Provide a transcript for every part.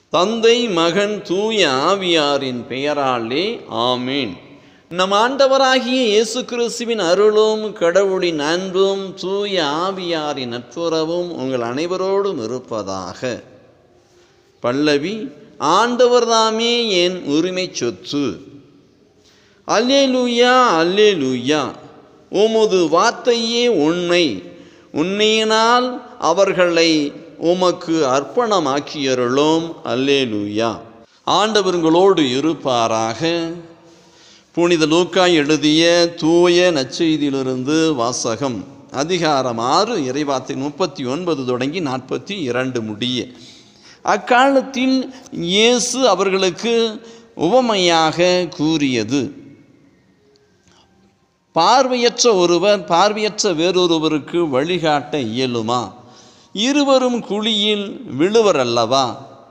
தந்தை மகன் தூய ஆவியாரின் பெயராலே ஆமீன் நம் ஆண்டவராகிய இயேசு கிறிஸ்துவின் அருளும் கடவுளின் அன்பும் தூய ஆவியாரின் நட்புறவும் உங்கள் அனைவரோடும் இருப்பதாக பல்லவி ஆண்டவர் தாமே என் உரிமை சொத்து அல்லேலூயா அல்லேலூயா உமது வார்த்தையே உண்மை உண்மையினால் அவர்களை உமக்கு அர்ப்பணமாக்கியருளும் அல்லேலூயா ஆண்டவர்களோடு இருப்பாராக புனித லூக்கா எழுதிய தூய நற்செய்தியிலிருந்து வாசகம் அதிகாரம் ஆறு இறைவார்த்தை முப்பத்தி ஒன்பது தொடங்கி நாற்பத்தி இரண்டு முடிய அக்காலத்தில் இயேசு அவர்களுக்கு உவமையாக கூறியது பார்வையற்ற ஒருவர் பார்வையற்ற வேறொருவருக்கு வழிகாட்ட இயலுமா இருவரும் குழியில் விழுவர் அல்லவா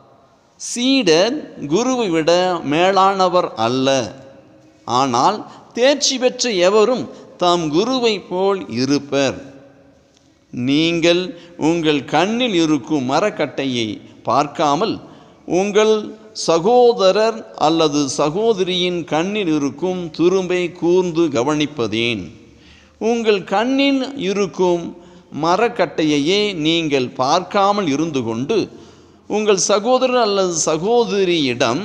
சீடர் குருவை விட மேலானவர் அல்ல ஆனால் தேர்ச்சி பெற்ற எவரும் தாம் குருவை போல் இருப்பர் நீங்கள் உங்கள் கண்ணில் இருக்கும் மரக்கட்டையை பார்க்காமல் உங்கள் சகோதரர் அல்லது சகோதரியின் கண்ணில் இருக்கும் துரும்பை கூர்ந்து கவனிப்பதேன் உங்கள் கண்ணில் இருக்கும் மரக்கட்டையையே நீங்கள் பார்க்காமல் இருந்து கொண்டு உங்கள் சகோதரர் அல்லது சகோதரியிடம்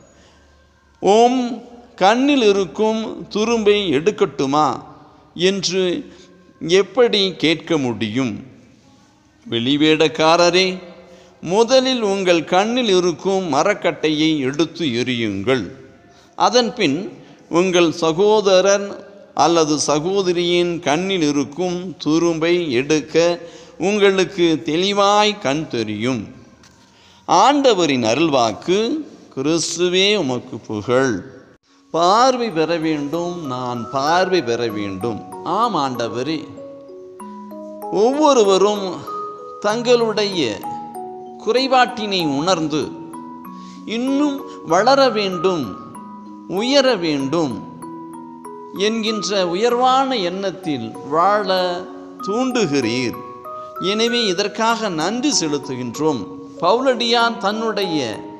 ஓம் கண்ணில் இருக்கும் துரும்பை எடுக்கட்டுமா என்று எப்படி கேட்க முடியும் வெளிவேடக்காரரே முதலில் உங்கள் கண்ணில் இருக்கும் மரக்கட்டையை எடுத்து எறியுங்கள் அதன்பின் உங்கள் சகோதரன் அல்லது சகோதரியின் கண்ணில் இருக்கும் துரும்பை எடுக்க உங்களுக்கு தெளிவாய் கண் தெரியும் ஆண்டவரின் அருள்வாக்கு கிறிஸ்துவே உமக்கு புகழ் பார்வை பெற வேண்டும் நான் பார்வை பெற வேண்டும் ஆம் ஆண்டவரே ஒவ்வொருவரும் தங்களுடைய குறைபாட்டினை உணர்ந்து இன்னும் வளர வேண்டும் உயர வேண்டும் என்கின்ற உயர்வான எண்ணத்தில் வாழ தூண்டுகிறீர் எனவே இதற்காக நன்றி செலுத்துகின்றோம் பவுலடியான் தன்னுடைய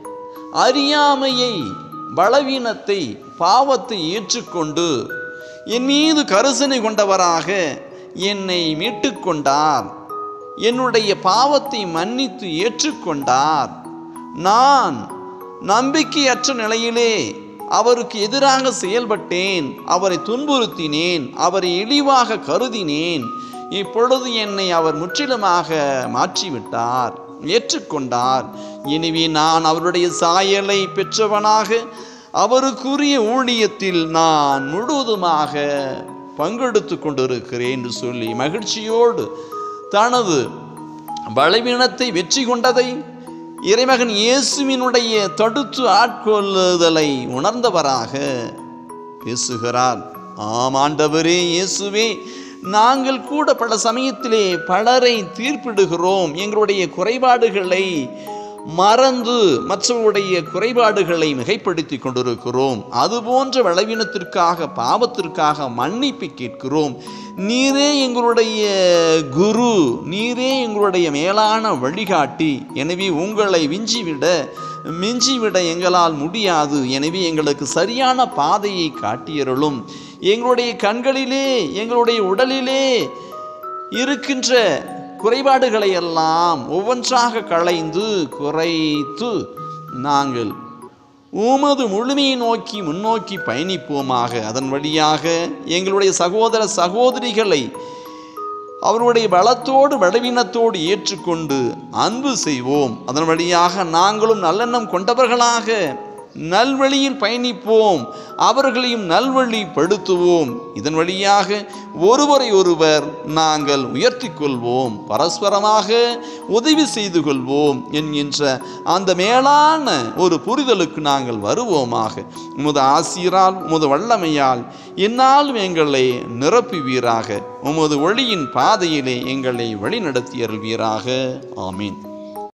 அறியாமையை பலவீனத்தை பாவத்தை ஏற்றுக்கொண்டு என் மீது கருசனை கொண்டவராக என்னை மீட்டுக்கொண்டார் என்னுடைய பாவத்தை மன்னித்து ஏற்றுக்கொண்டார் நான் நம்பிக்கையற்ற நிலையிலே அவருக்கு எதிராக செயல்பட்டேன் அவரை துன்புறுத்தினேன் அவரை இழிவாக கருதினேன் இப்பொழுது என்னை அவர் முற்றிலுமாக மாற்றிவிட்டார் ஏற்றுக்கொண்டார் எனவே நான் அவருடைய சாயலை பெற்றவனாக அவருக்குரிய ஊழியத்தில் நான் முழுவதுமாக பங்கெடுத்து கொண்டிருக்கிறேன் என்று சொல்லி மகிழ்ச்சியோடு தனது பலவீனத்தை வெற்றி கொண்டதை இறைமகன் இயேசுவினுடைய தடுத்து ஆட்கொள்ளுதலை உணர்ந்தவராக பேசுகிறார் ஆமாண்டவரே இயேசுவே நாங்கள் கூட பல சமயத்திலே பலரை தீர்ப்பிடுகிறோம் எங்களுடைய குறைபாடுகளை மறந்து மற்றவருடைய குறைபாடுகளை மிகைப்படுத்தி கொண்டிருக்கிறோம் அதுபோன்ற பலவீனத்திற்காக பாவத்திற்காக மன்னிப்பு கேட்கிறோம் நீரே எங்களுடைய குரு நீரே எங்களுடைய மேலான வழிகாட்டி எனவே உங்களை விஞ்சிவிட மிஞ்சிவிட எங்களால் முடியாது எனவே எங்களுக்கு சரியான பாதையை காட்டியருளும் எங்களுடைய கண்களிலே எங்களுடைய உடலிலே இருக்கின்ற குறைபாடுகளை எல்லாம் ஒவ்வொன்றாக களைந்து குறைத்து நாங்கள் உமது முழுமையை நோக்கி முன்னோக்கி பயணிப்போமாக அதன் வழியாக எங்களுடைய சகோதர சகோதரிகளை அவருடைய பலத்தோடு பலவீனத்தோடு ஏற்றுக்கொண்டு அன்பு செய்வோம் அதன் வழியாக நாங்களும் நல்லெண்ணம் கொண்டவர்களாக நல்வழியில் பயணிப்போம் அவர்களையும் நல்வழிப்படுத்துவோம் இதன் வழியாக ஒருவரை ஒருவர் நாங்கள் உயர்த்தி கொள்வோம் பரஸ்பரமாக உதவி செய்து கொள்வோம் என்கின்ற அந்த மேலான ஒரு புரிதலுக்கு நாங்கள் வருவோமாக உமது ஆசிரால் உமது வல்லமையால் என்னாலும் எங்களை நிரப்புவீராக உமது ஒளியின் பாதையிலே எங்களை வழிநடத்தி அருள்வீராக ஆமீன்